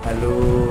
Hello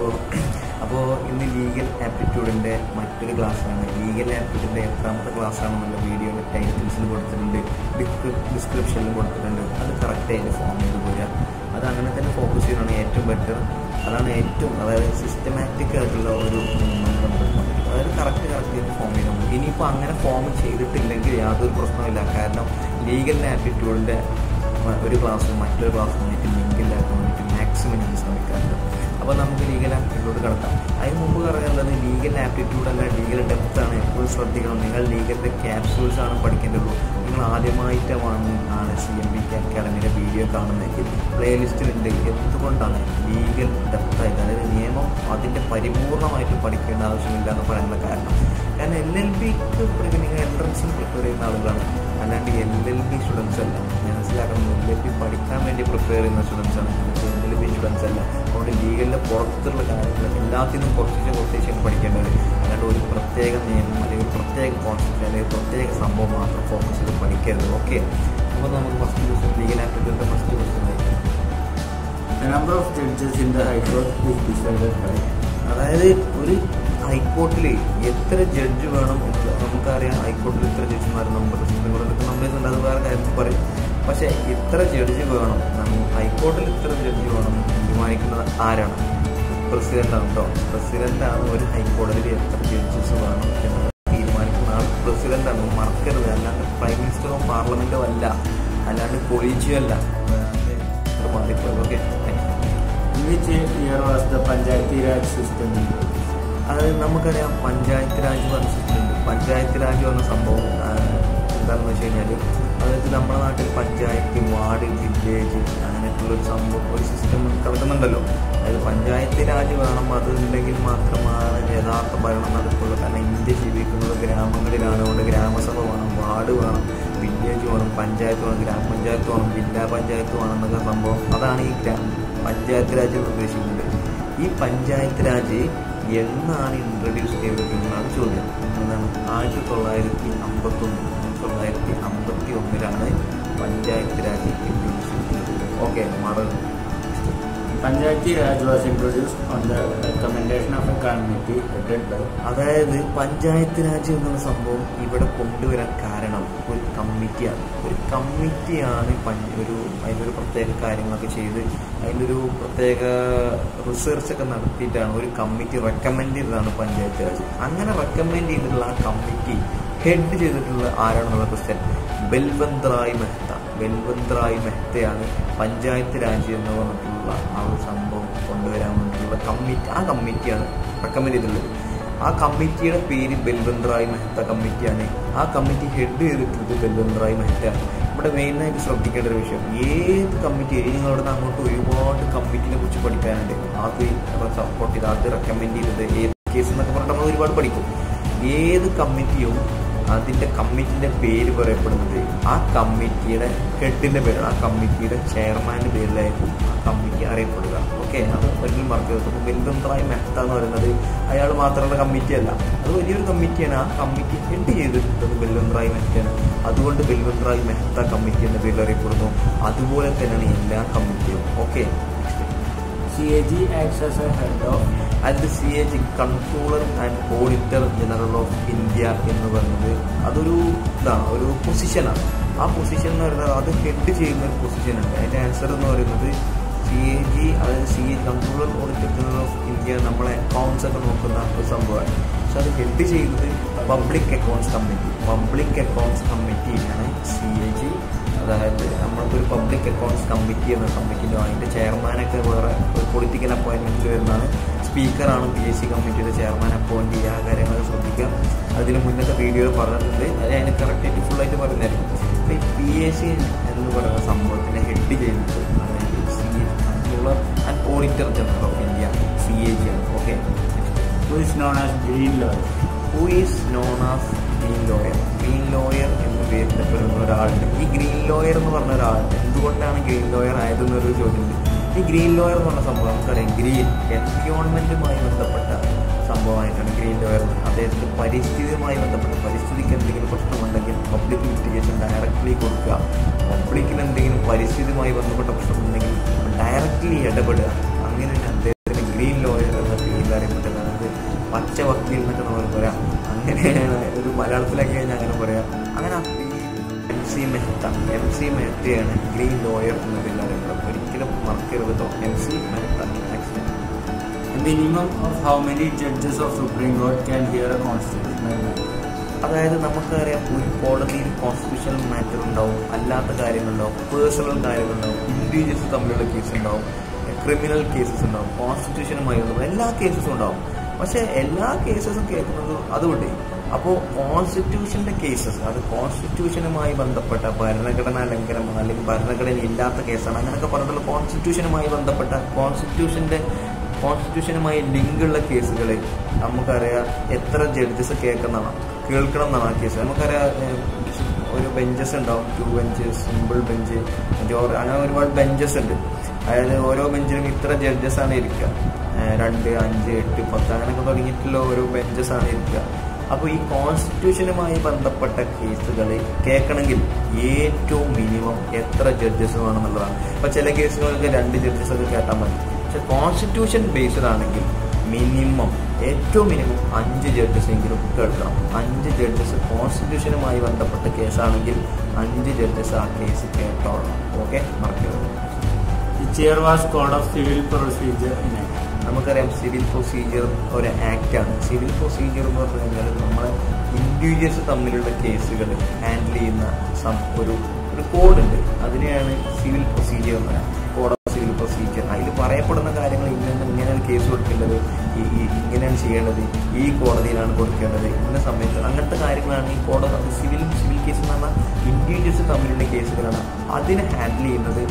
അപ്പോൾ ഇന്ന് legal ആപ്റ്റിറ്റ്യൂഡിൻ്റെ മറ്റൊരു ക്ലാസ്സാണ് ലീഗൽ ആപ്റ്റിറ്റ്യൂഡിൻ്റെ എത്രാമത്തെ ക്ലാസ്സാണെന്നുള്ള വീഡിയോയുടെ ടൈറ്റിൽസിൽ കൊടുത്തിട്ടുണ്ട് ഡിസ്ക്രിപ്ഷനിൽ കൊടുത്തിട്ടുണ്ട് അത് കറക്റ്റായിട്ട് ഫോം ചെയ്ത് പോരുക അത് അങ്ങനെ തന്നെ ഫോക്കസ് ചെയ്യുന്നതാണ് ഏറ്റവും ബെറ്റർ അതാണ് ഏറ്റവും അതായത് സിസ്റ്റമാറ്റിക് ആയിട്ടുള്ള ഒരു മൂവ്മെൻറ്റ് നമുക്ക് എടുക്കാൻ പറ്റും അതായത് കറക്റ്റ് കറക്റ്റ് ചെയ്ത് ഫോം ചെയ്താൽ മതി ഇനിയിപ്പോൾ അങ്ങനെ ഫോം ചെയ്തിട്ടില്ലെങ്കിൽ യാതൊരു പ്രശ്നമില്ല കാരണം ലീഗൽ ആപ്റ്റിറ്റ്യൂഡിൻ്റെ ഒരു ക്ലാസ്സും മറ്റൊരു ക്ലാസ്സുമായിട്ട് ലിങ്ക് ഇല്ലാക്കാൻ വേണ്ടിയിട്ട് മാക്സിമം ഞാൻ ശ്രമിക്കാറുണ്ട് അപ്പോൾ നമുക്ക് ലീഗൽ ആപ്റ്റിറ്റ്യൂഡ് കിടക്കാം അതിന് മുമ്പ് പറയാനുള്ളത് ലീഗൽ ആപ്റ്റിറ്റ്യൂഡ് അല്ല ലീഗൽ ഡെപ്ത് ആണ് എപ്പോഴും ശ്രദ്ധിക്കണം നിങ്ങൾ ലീഗലിൻ്റെ ക്യാപ്സ്യൂൾസ് ആണ് പഠിക്കേണ്ടതുള്ളൂ നിങ്ങൾ ആദ്യമായിട്ടാണ് ആണ് സി എം ബി അക്കാഡമിയുടെ വീഡിയോ കാണുന്നതെങ്കിൽ പ്ലേലിസ്റ്റിലുണ്ട് എന്തുകൊണ്ടാണ് ലീഗൽ ഡെപ്ത് ആയിട്ട് അതായത് നിയമം അതിൻ്റെ പരിപൂർണമായിട്ട് പഠിക്കേണ്ട ആവശ്യമില്ല എന്ന് പറയാനുള്ള കാരണം കാരണം എൽ എൽ ബിക്ക് നിങ്ങൾ എൻട്രൻസിന് പ്രിപ്പയർ ചെയ്യുന്ന ആളുകളാണ് അല്ലാണ്ട് എൽ എൽ ബി സ്റ്റുഡൻസ് അല്ല മനസ്സിലാക്കണം എൽ എൽ ബി പഠിക്കാൻ വേണ്ടി പ്രിപ്പയർ ചെയ്യുന്ന സ്റ്റുഡൻസ് ആണ് എൽ എൽ ബി സ്റ്റുഡൻസ് അല്ല അതുകൊണ്ട് ലീഗലിൻ്റെ പുറത്തുള്ള കാര്യങ്ങൾ എല്ലാത്തിനും കുറച്ച് കുറച്ചേശം പഠിക്കേണ്ടത് അല്ലാണ്ട് ഒരു പ്രത്യേക നിയമം അല്ലെങ്കിൽ ഒരു പ്രത്യേക കോൺസെപ്റ്റ് അല്ലെങ്കിൽ പ്രത്യേക സംഭവം മാത്രം ഫോക്കസ് ചെയ്ത് പഠിക്കരുത് ഓക്കെ അപ്പോൾ നമുക്ക് ഫസ്റ്റ് ക്വസ്റ്റ്യൻ ലീഗൽ ആപ്റ്റിറ്റ്യൂഡിൻ്റെ ഫസ്റ്റ് ക്വസ്റ്റ്യൻ ആയിരിക്കും The number of judges in the High Court is decided by അതായത് ഒരു ഹൈക്കോർട്ടിൽ എത്ര ജഡ്ജ് വേണം എന്ന് നമുക്കറിയാം ഹൈക്കോർട്ടിൽ ഇത്ര ജഡ്ജിമാർ നമ്മുടെ സുപ്രീം കോടതിയിൽ നമ്പേഴ്സ് ഉണ്ട് അത് വേറെ കാര്യത്തിൽ പറയും പക്ഷേ ഇത്ര ജഡ്ജ് വേണം നമ്മൾ ഹൈക്കോർട്ടിൽ ഇത്ര ജഡ്ജ് വേണം എന്ന് തീരുമാനിക്കുന്നത് ആരാണ് പ്രസിഡന്റ് ആണ് കേട്ടോ പ്രസിഡന്റ് ആണ് ഒരു ഹൈക്കോടതിയിൽ എത്ര ജഡ്ജസ് വേണം എന്നത് തീരുമാനിക്കുന്ന ആൾ പ്രസിഡന്റ് ആണ് മറക്കരുത് അല്ലാണ്ട് പ്രൈം മിനിസ്റ്ററോ പാർലമെന്റോ അല്ല അല്ലാണ്ട് കൊളീജിയോ അല്ല മാറിപ്പോയത് okay in which year was the Panchayati Raj system introduced? അതായത് നമുക്കറിയാം പഞ്ചായത്ത് രാജ് പറഞ്ഞ സിസ്റ്റം ഉണ്ട് പഞ്ചായത്ത് രാജ് പറഞ്ഞ സംഭവം ആ, എന്താണെന്ന് വെച്ച് കഴിഞ്ഞാൽ അതായത് നമ്മുടെ നാട്ടിൽ പഞ്ചായത്ത് വാർഡ് വില്ലേജ് അങ്ങനെയൊക്കെയുള്ള ഒരു സംഭവം ഒരു സിസ്റ്റം കിടക്കുന്നുണ്ടല്ലോ അതായത് പഞ്ചായത്ത് രാജ് വേണം അത് ഉണ്ടെങ്കിൽ മാത്രമാണ് യഥാർത്ഥ ഭരണം നടക്കുള്ളൂ കാരണം ഇന്ത്യ ജീവിക്കുന്നത് ഗ്രാമങ്ങളിലാണ് അതുകൊണ്ട് ഗ്രാമസഭ വേണം വാർഡ് വേണം വില്ലേജ് വേണം പഞ്ചായത്ത് വേണം ഗ്രാമപഞ്ചായത്ത് വേണം ജില്ലാ പഞ്ചായത്ത് വേണം എന്നൊക്കെ സംഭവം അതാണ് ഈ ഗ്രാ പഞ്ചായത്ത് രാജ് ഉദ്ദേശിക്കുന്നത് ഈ പഞ്ചായത്ത് രാജ് എന്നാണ് ഇൻട്രൊഡ്യൂസ് ചെയ്തിട്ടുള്ളതാണ് ചോദ്യം എന്താണ് ആയിരത്തി തൊള്ളായിരത്തി അമ്പത്തൊന്ന് ആയിരത്തി തൊള്ളായിരത്തി അമ്പത്തി ഒന്നിലാണ് പഞ്ചായത്ത് രാജ് ഇൻട്രൊഡ്യൂസ് ചെയ്തിട്ടുള്ളത് ഓക്കെ മറ Panchayati Raj was introduced on the recommendation of a committee headed by അതായത് പഞ്ചായത്ത് രാജ് എന്നുള്ള സംഭവം ഇവിടെ കൊണ്ടുവരാൻ കാരണം ഒരു കമ്മിറ്റിയാണ് ഒരു കമ്മിറ്റിയാണ് പഞ്ച ഒരു അതിൻ്റെ ഒരു പ്രത്യേക കാര്യങ്ങളൊക്കെ ചെയ്ത് അതിൻ്റെ ഒരു പ്രത്യേക റിസർച്ച് ഒക്കെ നടത്തിയിട്ടാണ് ഒരു കമ്മിറ്റി റെക്കമെൻഡ് ചെയ്തതാണ് പഞ്ചായത്ത് രാജ് അങ്ങനെ റെക്കമെൻഡ് ചെയ്തിട്ടുള്ള ആ കമ്മിറ്റി ഹെഡ് ചെയ്തിട്ടുള്ള ആരാണെന്നുള്ള ക്വസ്റ്റ്യൻ ബൽവന്ത് റായ് മെഹ്ത്ത ബൽവന്ത് റായ് മെഹ്ത്തയാണ് പഞ്ചായത്ത് രാജ് എന്ന് പറഞ്ഞിട്ടുള്ള ആ ഒരു സംഭവം കൊണ്ടുവരാൻ വേണ്ടിയിട്ടുള്ള കമ്മിറ്റി ആ കമ്മിറ്റിയാണ് റെക്കമെൻഡ് ചെയ്തിട്ടുള്ളത് ആ കമ്മിറ്റിയുടെ പേര് ബൽവന്ത് റായ് മെഹ്ത്ത കമ്മിറ്റിയാണ് ആ കമ്മിറ്റി ഹെഡ് ചെയ്തിട്ടുള്ളത് ബൽവന്ത് റായ് മെഹ്ത്തയാണ് ഇവിടെ മെയിനായിട്ട് ശ്രദ്ധിക്കേണ്ട ഒരു വിഷയം ഏത് കമ്മിറ്റി ഇനി നിങ്ങൾ അവിടെ അങ്ങോട്ട് ഒരുപാട് കമ്മിറ്റിനെ കുറിച്ച് പഠിക്കാനുണ്ട് അത് സപ്പോർട്ട് ചെയ്ത് അത് റെക്കമെൻഡ് ചെയ്തത് ഏത് കേസ് എന്നൊക്കെ പറഞ്ഞിട്ട് നമ്മൾ ഒരുപാട് പഠിക്കും ഏത് കമ്മിറ്റിയും അതിൻ്റെ കമ്മിറ്റിൻ്റെ പേര് പറയപ്പെടുന്നത് ആ കമ്മിറ്റിയുടെ ഹെഡിൻ്റെ പേരാണ് ആ കമ്മിറ്റിയുടെ ചെയർമാൻ്റെ പേരിലായിരിക്കും ആ കമ്മിറ്റി അറിയപ്പെടുക ഓക്കെ അത് ഒരിക്കലും മറക്കരുത് അപ്പോൾ ബെൽബന്ത്രായ് മെഹ്ത്ത എന്ന് പറയുന്നത് അയാൾ മാത്രമുള്ള കമ്മിറ്റിയല്ല അത് വലിയൊരു കമ്മിറ്റിയാണ് ആ കമ്മിറ്റി ഹെഡ് ചെയ്തിട്ടുള്ളത് ബെൽബന്ത്രായ് മെഹ്ത്തയാണ് അതുകൊണ്ട് ബെൽബന്ത്രായ് മെഹ്ത്ത കമ്മിറ്റി എന്ന പേരിൽ അറിയപ്പെടുന്നു അതുപോലെ തന്നെയാണ് എല്ലാ കമ്മിറ്റിയും okay CAG acts as a head of അതിൽ C A G controller and auditor general of India എന്ന് പറയുന്നത് അതൊരു ഇതാണ് ഒരു പൊസിഷനാണ് ആ പൊസിഷൻ എന്ന് പറയുന്നത് അത് ഹെഡ് ചെയ്യുന്ന ഒരു പൊസിഷനാണ് അതിൻ്റെ ആൻസർ എന്ന് പറയുന്നത് സി എ ജി അതായത് C A controller auditor general of India നമ്മളെ അക്കൗണ്ട്സ് ഒക്കെ നോക്കുന്ന ഒരു സംഭവമാണ് പക്ഷെ അത് ഹെഡ് ചെയ്യുന്നത് public accounts committee public accounts കമ്മിറ്റിയാണ് സി എ ജി അതായത് നമ്മൾക്കൊരു പബ്ലിക് അക്കൗണ്ട്സ് കമ്മിറ്റി എന്ന കമ്മിറ്റിയിലും അതിൻ്റെ ചെയർമാനൊക്കെ വേറെ ഒരു പൊളിറ്റിക്കൽ അപ്പോയിൻമെൻറ്റിൽ വരുന്നതാണ് സ്പീക്കറാണ് പി എസ് സി കമ്മിറ്റിയുടെ ചെയർമാൻ അപ്പോയിൻറ്റ് ചെയ്യുക ആ കാര്യങ്ങളൊക്കെ ശ്രദ്ധിക്കുക അതിന് മുന്നത്തെ വീഡിയോയിൽ പറഞ്ഞിട്ടുണ്ട് അത് അതിന് കറക്റ്റായിട്ട് ഫുള്ളായിട്ട് പറഞ്ഞായിരിക്കും അപ്പോൾ ഈ പി എസ് സി എന്ന് പറയുന്ന സംഭവത്തിനെ ഹെഡ് ചെയ്യുന്നത് അതായത് C controller and auditor general of India C A G ആണ് okay who is known as Green Lawyer. Who is known as green lawyer green lawyer എന്ന് പേരിടപ്പെടുന്ന ഒരാളുണ്ട് ഈ ഗ്രീൻ ലോയർ എന്ന് പറഞ്ഞ ഒരാൾ എന്തുകൊണ്ടാണ് ഗ്രീൻ ലോയർ ആയതെന്നൊരു ചോദ്യമുണ്ട് ഈ ഗ്രീൻ ലോയർ എന്ന് പറഞ്ഞ സംഭവം നമുക്കറിയാം ഗ്രീൻ എൻവിയോൺമെൻറ്റുമായി ബന്ധപ്പെട്ട സംഭവമായിട്ടാണ് ഗ്രീൻ ലോയർ അദ്ദേഹത്തിന് പരിസ്ഥിതിയുമായി ബന്ധപ്പെട്ട പരിസ്ഥിതിക്ക് എന്തെങ്കിലും പ്രശ്നമുണ്ടെങ്കിൽ പബ്ലിക് ലിറ്റിഗേഷൻ ഡയറക്റ്റ്ലി കൊടുക്കുക പബ്ലിക്കിന് എന്തെങ്കിലും പരിസ്ഥിതിയുമായി ബന്ധപ്പെട്ട പ്രശ്നമുണ്ടെങ്കിൽ ഡയറക്റ്റ്ലി ഇടപെടുക അങ്ങനെയാണ് അദ്ദേഹത്തിന് ഗ്രീൻ പച്ച വക്കീൽ എന്നൊക്കെ നമ്മൾ പറയാം അങ്ങനെയാണ് ഒരു മലയാളത്തിലാക്കി കഴിഞ്ഞാൽ അങ്ങനെ പറയാം അങ്ങനെ M C Mehta M C മെഹ്ത്തയാണ് ഗ്രീൻ ലോയർ എന്നതിൽ അറിയപ്പെടുന്നത് ഒരിക്കലും മറക്കരുത് കേട്ടോ M C Mehta Next. A minimum of how many judges of Supreme Court can hear a constitutional matter? അതായത് നമുക്കറിയാം ഒരു കോടതിയിൽ കോൺസ്റ്റിറ്റ്യൂഷണൽ മാറ്റർ ഉണ്ടാവും അല്ലാത്ത കാര്യങ്ങളുണ്ടാവും പേഴ്സണൽ കാര്യങ്ങളുണ്ടാവും ഇൻഡിവിജ്വൽസ് തമ്മിലുള്ള കേസ് ഉണ്ടാവും ക്രിമിനൽ കേസസ് ഉണ്ടാവും കോൺസ്റ്റിറ്റ്യൂഷനുമായി ബന്ധപ്പെട്ട എല്ലാ കേസസും ഉണ്ടാവും പക്ഷെ എല്ലാ കേസസും കേൾക്കുന്നത് അതുകൊണ്ട് അപ്പോൾ കോൺസ്റ്റിറ്റ്യൂഷന്റെ കേസസ് അത് കോൺസ്റ്റിറ്റ്യൂഷനുമായി ബന്ധപ്പെട്ട ഭരണഘടനാ ലംഘനം അല്ലെങ്കിൽ ഭരണഘടന ഇല്ലാത്ത കേസാണ് അങ്ങനെയൊക്കെ പറഞ്ഞിട്ടുള്ള കോൺസ്റ്റിറ്റ്യൂഷനുമായി ബന്ധപ്പെട്ട കോൺസ്റ്റിറ്റ്യൂഷന്റെ കോൺസ്റ്റിറ്റ്യൂഷനുമായി ലിങ്കുള്ള കേസുകൾ നമുക്കറിയാം എത്ര ജഡ്ജസ് കേൾക്കുന്നതാണ് കേൾക്കണം എന്നാണ് ആ കേസ് നമുക്കറിയാം ഏഹ്, ഒരു ബെഞ്ചസ് ഉണ്ടാവും ടു ബെഞ്ച് സിമ്പിൾ ബെഞ്ച് ജോർ അങ്ങനെ ഒരുപാട് ബെഞ്ചസ് ഉണ്ട് അതായത് ഓരോ ബെഞ്ചിലും ഇത്ര ജഡ്ജസ് ആണ് ഇരിക്കുക ഏഹ്, രണ്ട് അഞ്ച് എട്ട് പത്ത് അങ്ങനെയൊക്കെ തുടങ്ങിയിട്ടുള്ള ഓരോ ബെഞ്ചസ് ആണ് ഇരിക്കുക അപ്പോൾ ഈ കോൺസ്റ്റിറ്റ്യൂഷനുമായി ബന്ധപ്പെട്ട കേസുകൾ കേൾക്കണമെങ്കിൽ ഏറ്റവും മിനിമം എത്ര ജഡ്ജസ് വേണമെന്നുള്ളതാണ് അപ്പോൾ ചില കേസുകളൊക്കെ രണ്ട് ജഡ്ജസ് ഒക്കെ കേട്ടാൽ മതി പക്ഷെ കോൺസ്റ്റിറ്റ്യൂഷൻ ബേസ്ഡ് ആണെങ്കിൽ മിനിമം ഏറ്റവും മിനിമം അഞ്ച് ജഡ്ജസ് എങ്കിലും കേൾക്കണം അഞ്ച് ജഡ്ജസ് കോൺസ്റ്റിറ്റ്യൂഷനുമായി ബന്ധപ്പെട്ട കേസാണെങ്കിൽ അഞ്ച് ജഡ്ജസ് ആ കേസ് കേട്ടോളണം ഓക്കെ മറക്കരുത് The chair was Code of Civil Procedure enacted. നമുക്കറിയാം സിവിൽ പ്രൊസീജിയർ ഒരു ആക്റ്റാണ് സിവിൽ പ്രൊസീജിയർ എന്ന് പറഞ്ഞു കഴിഞ്ഞാൽ നമ്മളെ ഇൻഡിവിജ്വൽസ് തമ്മിലുള്ള കേസുകൾ ഹാൻഡിൽ ചെയ്യുന്ന സം ഒരു ഒരു കോഡുണ്ട് അതിനെയാണ് സിവിൽ പ്രൊസീജിയർ എന്ന് പറയുന്നത് കോഡ് ഓഫ് സിവിൽ പ്രൊസീജിയർ അതിൽ പറയപ്പെടുന്ന കാര്യങ്ങൾ ഇങ്ങനെ ഇങ്ങനെയാണ് കേസ് കൊടുക്കേണ്ടത് ഈ ഈ ഇങ്ങനെയാണ് ചെയ്യേണ്ടത് ഈ കോടതിയിലാണ് കൊടുക്കേണ്ടത് ഇന്ന സമയത്ത് അങ്ങനത്തെ കാര്യങ്ങളാണ് ഈ code of civil civil case എന്ന് പറഞ്ഞാൽ ഇൻഡിവിജ്വൽസ് തമ്മിലുള്ള കേസുകളാണ് അതിനെ ഹാൻഡിൽ ചെയ്യുന്നത്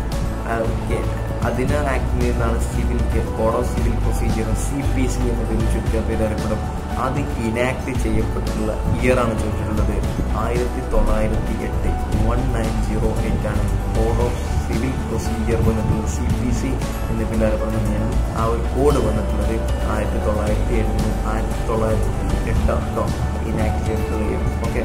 ഓക്കെ അതിന് ആക്ട് ചെയ്യുന്നതാണ് civil code of civil procedure C P C എന്നതിൽ ചുരുക്കപ്പേര് അറിയപ്പെടും അത് ഇനാക്ട് ചെയ്യപ്പെട്ടിട്ടുള്ള ഇയർ ആണ് ചോദിച്ചിട്ടുള്ളത് ആയിരത്തി തൊള്ളായിരത്തി എട്ട് വൺ നയൻ സീറോ എയ്റ്റ് ആണ് കോഡ് ഓഫ് സിവിൽ പ്രൊസീജിയർ വന്നിട്ടുള്ളത് സി പി സി എന്ന പേര് അറിയപ്പെടുന്നതാണ് ആ ഒരു കോഡ് വന്നിട്ടുള്ളത് ആയിരത്തി തൊള്ളായിരത്തി എഴുപത് ആയിരത്തി തൊള്ളായിരത്തി എട്ടാം കേട്ടോ ഇനാക്ട് ചെയ്തിട്ടുള്ള year okay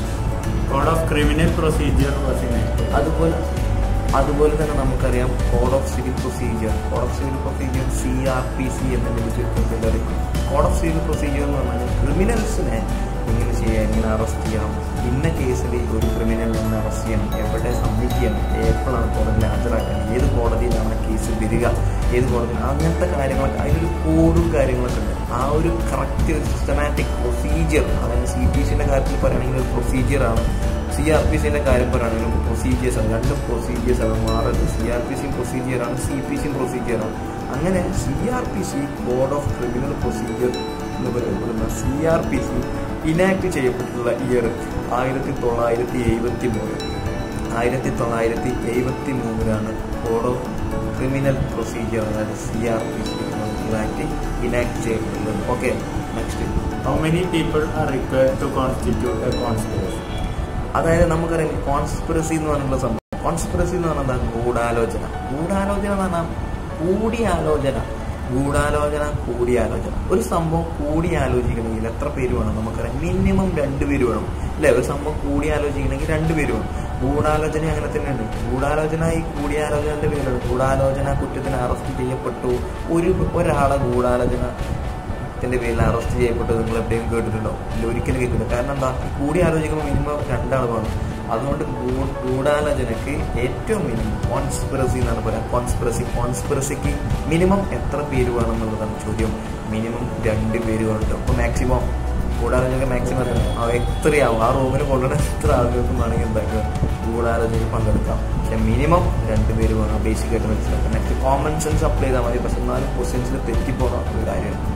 Code of Criminal Procedure was enacted. അതുപോലെ അതുപോലെ തന്നെ നമുക്കറിയാം code of civil procedure code of civil procedure C R P C എന്നതിൽ ചുരുക്കത്തിൽ അറിയിക്കും കോഡ് ഓഫ് സിവിൽ പ്രൊസീജിയർ എന്ന് പറഞ്ഞാൽ ക്രിമിനൽസിനെ ഇങ്ങനെ ചെയ്യാം ഇങ്ങനെ അറസ്റ്റ് ചെയ്യണം ഇന്ന കേസിൽ ഒരു ക്രിമിനൽ നിന്ന് അറസ്റ്റ് ചെയ്യണം എവിടെ സബ്മിറ്റ് ചെയ്യണം എപ്പോഴാണ് കോടതിയിൽ ഹാജരാക്കണം ഏത് കോടതിയിലാണ് കേസ് വരിക ഏത് കോടതി അങ്ങനത്തെ കാര്യങ്ങളൊക്കെ അതിലൊരു കോഡും കാര്യങ്ങളൊക്കെ ഉണ്ട് ആ ഒരു കറക്റ്റ് സിസ്റ്റമാറ്റിക് പ്രൊസീജിയർ അതായത് സി പി സിൻ്റെ കാര്യത്തിൽ പറയുകയാണെങ്കിൽ ഒരു പ്രൊസീജിയറാണ് സി ആർ പി സിന്റെ കാര്യം പറയുകയാണെങ്കിലും പ്രൊസീജിയേഴ്സ് ആണ് രണ്ട് പ്രൊസീജിയേഴ്സ് ആണ് മാറുന്നത് സി ആർ പി സിയും പ്രൊസീജിയറാണ് സി പി സിയും പ്രൊസീജിയറാണ് അങ്ങനെ C R P C code of criminal procedure എന്ന് പറയപ്പെടുന്ന C R P C enact ചെയ്യപ്പെട്ടിട്ടുള്ള ഇയർ ആയിരത്തി തൊള്ളായിരത്തി എഴുപത്തി മൂന്ന് ആയിരത്തി തൊള്ളായിരത്തി എഴുപത്തി മൂന്നിലാണ് കോഡ് ഓഫ് ക്രിമിനൽ പ്രൊസീജിയർ അതായത് C R P C act enact ചെയ്യപ്പെട്ടുള്ളത് okay next How many people are required to constitute a conspiracy? അതായത് നമുക്കറിയാം കോൺസ്പിറസി എന്ന് പറഞ്ഞുള്ള സംഭവം കോൺസ്പിറസി എന്ന് പറഞ്ഞാൽ എന്താ ഗൂഢാലോചന ഗൂഢാലോചന എന്ന് പറഞ്ഞാൽ കൂടിയാലോചന ഗൂഢാലോചന കൂടിയാലോചന ഒരു സംഭവം കൂടിയാലോചിക്കണമെങ്കിൽ എത്ര പേര് വേണം നമുക്കറിയാം മിനിമം രണ്ട് പേര് വേണം അല്ലെ ഒരു സംഭവം കൂടിയാലോചിക്കണമെങ്കിൽ രണ്ട് പേര് വേണം ഗൂഢാലോചന അങ്ങനെ തന്നെയുണ്ട് ഗൂഢാലോചന ഈ കൂടിയാലോചനന്റെ പേരാണ് ഗൂഢാലോചന കുറ്റത്തിന് അറസ്റ്റ് ചെയ്യപ്പെട്ടു ഒരു ഒരാളെ ഗൂഢാലോചന ത്തിന്റെ പേരിൽ അറസ്റ്റ് ചെയ്യപ്പെട്ടത് നിങ്ങൾ എവിടെയും കേട്ടിട്ടുണ്ടോ ഇല്ല ഒരിക്കലും കേൾക്കില്ല കാരണം എന്താ കൂടി ആലോചിക്കുമ്പോൾ മിനിമം രണ്ടാൾ വേണം അതുകൊണ്ട് ഗൂ- ഗൂഢാലോചനക്ക് ഏറ്റവും മിനിമം കോൺസ്പിറസി എന്നാണ് പറയാം കോൺസ്പിറസി കോൺസ്പിറസിക്ക് മിനിമം എത്ര പേര് വേണം എന്നുള്ളതാണ് ചോദ്യം മിനിമം രണ്ട് പേര് വേണം അപ്പോൾ മാക്സിമം ഗൂഢാലോചന മാക്സിമം എത്രയാവും ആ റൂമിൽ കൊണ്ടുവന്ന എത്ര ആളുകൾക്കും വേണമെങ്കിൽ എന്താക്കുക ഗൂഢാലോചനയിൽ പങ്കെടുക്കാം പക്ഷെ മിനിമം രണ്ട് പേര് വേണം ബേസിക് ആയിട്ട് മനസ്സിലാക്കാം നെക്സ്റ്റ് കോമൺ സെൻസ് അപ്ലൈ ചെയ്താൽ മതി പക്ഷെ എന്നാലും ക്വസ്റ്റ്യൻസിൽ തെറ്റിപ്പോകാം ഒരു കാര്യമാണ്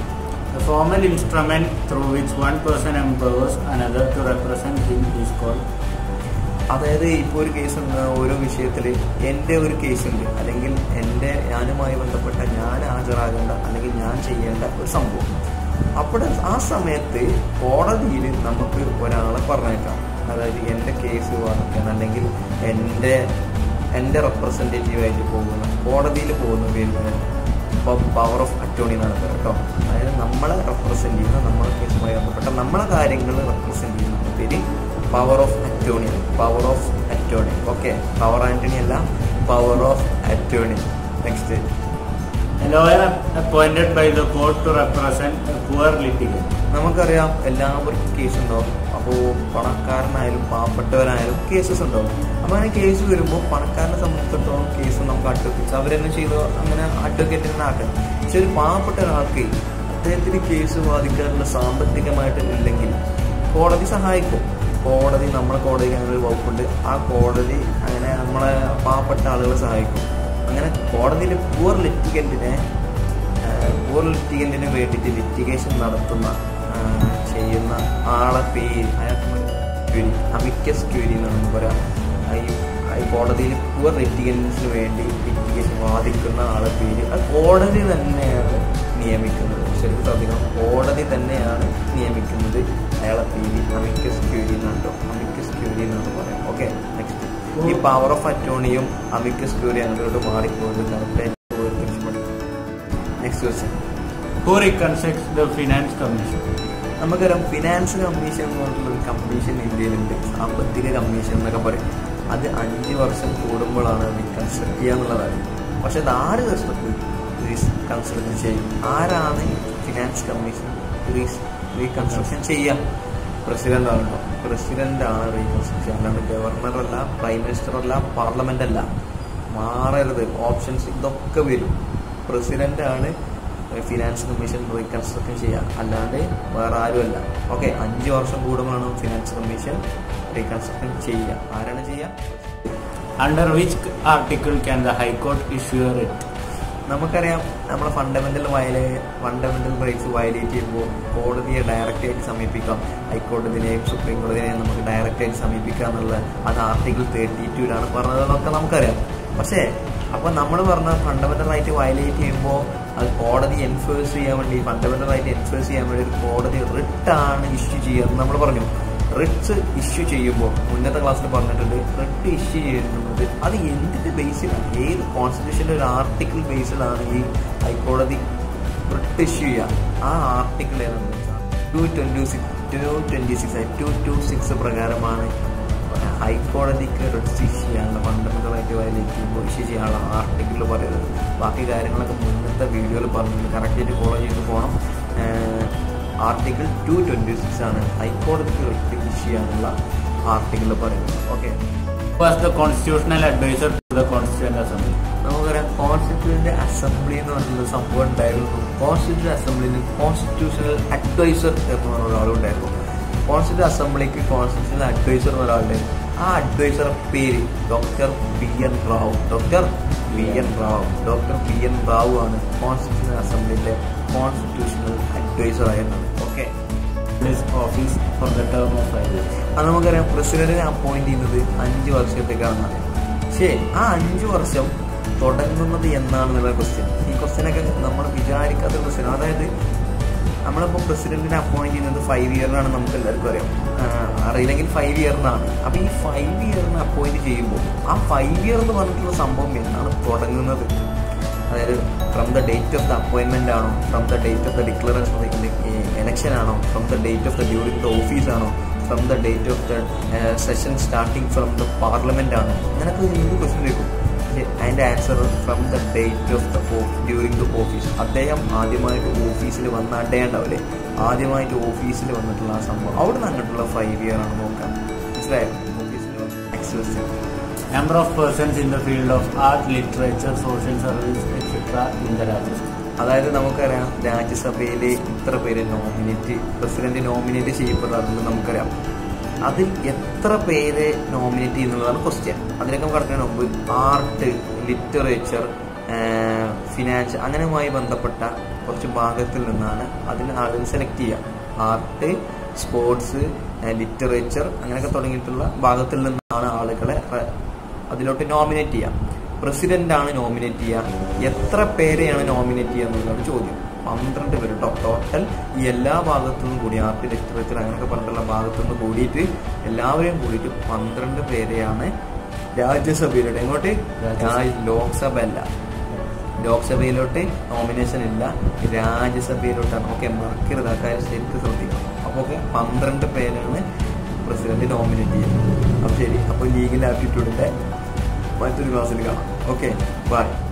The formal instrument through which one person empowers another to represent him is called അതായത് ഇപ്പോൾ ഒരു കേസ് ഉണ്ട് ഓരോ വിഷയത്തിൽ എൻ്റെ ഒരു കേസ് ഉണ്ട് അല്ലെങ്കിൽ എൻ്റെ ഞാനുമായി ബന്ധപ്പെട്ട ഞാൻ ഹാജരാകേണ്ട അല്ലെങ്കിൽ ഞാൻ ചെയ്യേണ്ട ഒരു സംഭവം അപ്പോൾ ആ സമയത്ത് കോടതിയിൽ നമുക്ക് ഒരാളെ പറഞ്ഞേക്കാം അതായത് എൻ്റെ കേസ് വാദിക്കാൻ അല്ലെങ്കിൽ എൻ്റെ എൻ്റെ റെപ്രസെൻറ്റേറ്റീവായിട്ട് പോകുന്ന കോടതിയിൽ പോകുന്ന പേര് ഇപ്പോൾ പവർ ഓഫ് അറ്റോണി എന്നാണ് പറയുക കേട്ടോ അതായത് നമ്മളെ റെപ്രസെൻറ്റ് ചെയ്യുന്ന നമ്മളെ കേസുമായി ബന്ധപ്പെട്ട നമ്മളെ കാര്യങ്ങൾ റെപ്രസെൻറ്റ് ചെയ്യുന്ന പേര് power of attorney power of attorney okay power Antony അല്ല power of attorney next A lawyer appointed by the court to represent a poor litigant. നമുക്കറിയാം എല്ലാവർക്കും കേസ് ഉണ്ടാവും അപ്പോൾ പണക്കാരനായാലും പാവപ്പെട്ടവരായാലും കേസസ് ഉണ്ടാവും അപ്പോൾ അങ്ങനെ കേസ് വരുമ്പോൾ പണക്കാരനെ സംബന്ധിച്ചിടത്തോളം കേസ് നമുക്ക് അഡ്വക്കേറ്റ്സ് അവരെന്നെ ചെയ്തോ അങ്ങനെ അഡ്വക്കേറ്റ് തന്നെ ആക്കാം പക്ഷെ ഒരു പാവപ്പെട്ട ഒരാൾക്ക് അദ്ദേഹത്തിന് കേസ് വാദിക്കാനുള്ള സാമ്പത്തികമായിട്ട് ഇല്ലെങ്കിൽ കോടതി സഹായിക്കും കോടതി നമ്മളെ കോടതിക്ക് അങ്ങനെ ഒരു വകുപ്പുണ്ട് ആ കോടതി അങ്ങനെ നമ്മളെ പാവപ്പെട്ട ആളുകളെ സഹായിക്കും അങ്ങനെ കോടതിയിൽ പൂർ ലിറ്റിഗൻറ്റിനെ പൂർ ലിറ്റിഗൻറ്റിന് വേണ്ടിയിട്ട് ലിറ്റിഗേഷൻ നടത്തുന്ന ആ, ചെയ്യുന്ന ആളെ പേര് അയാൾക്ക് ക്യൂരി അമിക്കസ് ക്യൂരി എന്നാണ് നമുക്ക് പറയാം ആ ഈ ആ ഈ കോടതിയിൽ പൂർ ലിറ്റിഗൻസിന് വേണ്ടി ലിറ്റിഗേഷൻ വാദിക്കുന്ന ആളെ പേര് അത് കോടതി തന്നെയാണ് നിയമിക്കുന്നത് ശരിക്കും ശ്രദ്ധിക്കണം കോടതി തന്നെയാണ് നിയമിക്കുന്നത് അയാളെ പേര് അമിക്കസ് ക്യൂരി എന്നാണ് കേട്ടോ അമിക്കസ് ക്യൂരി എന്നാണ് പറയാം ഓക്കെ നെക്സ്റ്റ് ഈ പവർ ഓഫ് അറ്റോണിയും അമിക്കസ് ക്യൂരി അങ്ങോട്ട് മാറിപ്പോകുന്നത് കറക്റ്റായിട്ട് next question Who reconstructs the finance commission? നമുക്കറിയാം ഫിനാൻസ് കമ്മീഷൻ എന്ന് പറഞ്ഞിട്ടുള്ള ഒരു കമ്മീഷൻ ഇന്ത്യയിലുണ്ട് സാമ്പത്തിക കമ്മീഷൻ എന്നൊക്കെ പറയും അത് അഞ്ച് വർഷം കൂടുമ്പോഴാണ് റീകൺസ്ട്രക്ട് ചെയ്യുക എന്നുള്ളതാണ് പക്ഷെ അത് ആര് റീകൺസ്ട്രക്ട് ചെയ്യും ആരാണ് ഫിനാൻസ് കമ്മീഷൻ റീകൺസ്ട്രക്ഷൻ ചെയ്യുക പ്രസിഡന്റ് ആണല്ലോ പ്രസിഡന്റ് ആണ് റീകൺസ്ട്രക്ഷൻ അല്ലാണ്ട് ഗവർണർ അല്ല പ്രൈം മിനിസ്റ്റർ അല്ല പാർലമെന്റ് അല്ല മാറരുത് ഓപ്ഷൻസ് ഇതൊക്കെ വരും പ്രസിഡന്റ് ആണ് ഫിനാൻസ് കമ്മീഷൻ റീകൺസ്ട്രക്ഷൻ ചെയ്യുക അല്ലാണ്ട് വേറെ ആരുമല്ല ഓക്കെ അഞ്ച് വർഷം കൂടുമ്പോഴാണ് ഫിനാൻസ് കമ്മീഷൻ റീകൺസ്ട്രക്ഷൻ ചെയ്യുക ആരാണ് ചെയ്യുക Under which article can the High Court issue a writ? നമുക്കറിയാം നമ്മളെ ഫണ്ടമെന്റൽ വയലേ ഫണ്ടമെന്റൽ റൈറ്റ്സ് വയലേറ്റ് ചെയ്യുമ്പോൾ കോടതിയെ ഡയറക്റ്റ് ആയിട്ട് സമീപിക്കാം ഹൈക്കോടതിനെയും സുപ്രീം കോടതിനെയും നമുക്ക് ഡയറക്റ്റ് ആയിട്ട് സമീപിക്കാം എന്നുള്ളത് അത് ആർട്ടിക്കിൾ തേർട്ടി ടൂലാണ് പറഞ്ഞതെന്നൊക്കെ നമുക്കറിയാം പക്ഷേ അപ്പോൾ നമ്മൾ പറഞ്ഞ ഫണ്ടമെന്റൽ റൈറ്റ് വയലേറ്റ് ചെയ്യുമ്പോൾ അത് കോടതി എൻഫോഴ്സ് ചെയ്യാൻ വേണ്ടി ഫണ്ടമെന്റൽ റൈറ്റ് എൻഫോഴ്സ് ചെയ്യാൻ വേണ്ടി ഒരു കോടതി റിട്ടാണ് ഇഷ്യൂ ചെയ്യുക എന്ന് നമ്മൾ പറഞ്ഞു റിട്സ് ഇഷ്യൂ ചെയ്യുമ്പോൾ മുന്നത്തെ ക്ലാസ്സിൽ പറഞ്ഞിട്ടുണ്ട് റിട്ട് ഇഷ്യൂ ചെയ്യുന്നത് അത് എന്തിന്റെ ബേസിലാണ് ഏത് കോൺസ്റ്റിറ്റ്യൂഷൻ്റെ ഒരു ആർട്ടിക്കിൾ ബേസിലാണ് ഈ ഹൈക്കോടതി റിട്ട് ഇഷ്യൂ ചെയ്യുക ആ ആർട്ടിക്കിൾ ഏതാണെന്ന് വെച്ചാൽ two twenty six two twenty six two two six പ്രകാരമാണ് ഹൈക്കോടതിക്ക് റിട്സ് ഇഷ്യൂ ചെയ്യാനുള്ള ഫണ്ടമെന്റൽ റൈറ്റ് വയലേറ്റ് ചെയ്യുമ്പോൾ ഇഷ്യൂ ചെയ്യാനുള്ള ആർട്ടിക്കിൾ പറയുന്നത് ബാക്കി കാര്യങ്ങളൊക്കെ മുന്നത്തെ വീഡിയോയിൽ പറഞ്ഞിട്ടുണ്ട് കറക്റ്റായിട്ട് ഫോളോ ചെയ്ത് പോകണം ആർട്ടിക്കിൾ ടു ട്വൻറ്റി സിക്സ് ആണ് ഹൈക്കോടതിക്ക് റിട്ട് ഇഷ്യൂ ചെയ്യാനുള്ള ആർട്ടിക്കിൾ പറയുന്നത് okay Who was the constitutional advisor to the Constituent Assembly? നമുക്കറിയാം കോൺസ്റ്റിറ്റ്യൂഷൻ്റെ അസംബ്ലി എന്ന് പറഞ്ഞിട്ടുള്ള സംഭവം ഉണ്ടായിരുന്നു കോൺസ്റ്റിറ്റ്യൂഷൻ അസംബ്ലിയിൽ കോൺസ്റ്റിറ്റ്യൂഷണൽ അഡ്വൈസർ എന്ന് പറഞ്ഞ ഒരാളുണ്ടായിരുന്നു കോൺസ്റ്റിറ്റ്യൂഷൻ അസംബ്ലിക്ക് കോൺസ്റ്റിറ്റ്യൂഷണൽ അഡ്വൈസർ എന്ന ഒരാളുണ്ടായിരുന്നു ആ അഡ്വൈസറുടെ പേര് doctor P N Rao doctor P N Rao doctor P N Rao ആണ് കോൺസ്റ്റിറ്റ്യൂഷൻ അസംബ്ലിയിലെ കോൺസ്റ്റിറ്റ്യൂഷണൽ അഡ്വൈസർ ആയിരുന്നത് okay His office for the term of five years. അത് നമുക്കറിയാം പ്രസിഡന്റിനെ അപ്പോയിന്റ് ചെയ്യുന്നത് അഞ്ച് വർഷത്തേക്കാണെന്നാണ് പക്ഷേ ആ അഞ്ച് വർഷം തുടങ്ങുന്നത് എന്നാണെന്നുള്ള ക്വസ്റ്റ്യൻ ഈ ക്വസ്റ്റ്യനൊക്കെ നമ്മൾ വിചാരിക്കാത്ത ക്വസ്റ്റ്യൻ അതായത് നമ്മളിപ്പോൾ പ്രസിഡന്റിനെ അപ്പോയിന്റ് ചെയ്യുന്നത് ഫൈവ് ഇയറിനാണ് നമുക്ക് എല്ലാവർക്കും അറിയാം ആഹ് അറിയില്ലെങ്കിൽ ഫൈവ് ഇയറിനാണ് അപ്പോൾ ഈ ഫൈവ് ഇയറിന് അപ്പോയിന്റ് ചെയ്യുമ്പോൾ ആ ഫൈവ് ഇയർ എന്ന് പറഞ്ഞിട്ടുള്ള സംഭവം എന്നാണ് തുടങ്ങുന്നത് അതായത് from the date of the അപ്പോയിൻമെന്റ് ആണോ from the date of the declaration of election ആണോ from the date of the during the office ആണോ from the date of the session starting from the parliament ആണോ അങ്ങനൊക്കെ എന്ത് question ചോദിക്കും പക്ഷേ അതിൻ്റെ answer from the date of the during the office അദ്ദേഹം ആദ്യമായിട്ട് ഓഫീസിൽ വന്ന ഡേ ഉണ്ടാവില്ലേ ആദ്യമായിട്ട് ഓഫീസിൽ വന്നിട്ടുള്ള ആ സംഭവം അവിടെ നിന്ന് അങ്ങോട്ടുള്ള ഫൈവ് ഇയർ ആണ് നോക്കാം മനസ്സിലായോ ഓഫീസിൽ next question Number of persons in the field of art, literature, social service, etc. in the Rajasthan. അതായത് നമുക്കറിയാം രാജ്യസഭയിൽ ഇത്ര പേര് നോമിനേറ്റ് പ്രസിഡന്റ് നോമിനേറ്റ് ചെയ്യപ്പെടാറുണ്ട് നമുക്കറിയാം അതിൽ എത്ര പേരെ നോമിനേറ്റ് ചെയ്യുന്നതാണ് ക്വസ്റ്റ്യൻ അതിനൊക്കെ കടക്കുന്നതിന് മുമ്പ് ആർട്ട് ലിറ്ററേച്ചർ ഫിനാൻസ് അങ്ങനെയുമായി ബന്ധപ്പെട്ട കുറച്ച് ഭാഗത്തിൽ നിന്നാണ് അതിന് ആളുകൾ സെലക്ട് ചെയ്യുക ആർട്ട് സ്പോർട്സ് ലിറ്ററേച്ചർ അങ്ങനെയൊക്കെ തുടങ്ങിയിട്ടുള്ള ഭാഗത്തിൽ നിന്നാണ് ആളുകളെ റെ- അതിലോട്ട് നോമിനേറ്റ് ചെയ്യുക പ്രസിഡന്റ് ആണ് നോമിനേറ്റ് ചെയ്യുക എത്ര പേരെയാണ് നോമിനേറ്റ് ചെയ്യുക എന്നുള്ളതാണ് ചോദ്യം പന്ത്രണ്ട് പേര് കേട്ടോ ടോട്ടൽ ഈ എല്ലാ ഭാഗത്തു നിന്നും കൂടി ആർട്ട് ലിറ്ററേച്ചർ അങ്ങനെയൊക്കെ പറഞ്ഞിട്ടുള്ള ഭാഗത്തു നിന്ന് കൂടിയിട്ട് എല്ലാവരെയും കൂടിയിട്ട് പന്ത്രണ്ട് പേരെയാണ് രാജ്യസഭയിലോട്ട് എങ്ങോട്ട് രാജ് ലോക്സഭ അല്ല ലോക്സഭയിലോട്ട് നോമിനേഷൻ ഇല്ല രാജ്യസഭയിലോട്ടാണ് ഓക്കെ മറക്കരുത് ആ കാര്യം ശരിക്കും ശ്രദ്ധിക്കണം അപ്പോൾ ഓക്കെ പന്ത്രണ്ട് പേരാണ് പ്രസിഡന്റ് നോമിനേറ്റ് ചെയ്യുന്നത് അപ്പോൾ ശരി അപ്പോൾ ലീഗൽ ആപ്റ്റിറ്റ്യൂഡിന്റെ മറ്റൊരു ക്ലാസ്സിൽ കാണാം ഓക്കെ ബൈ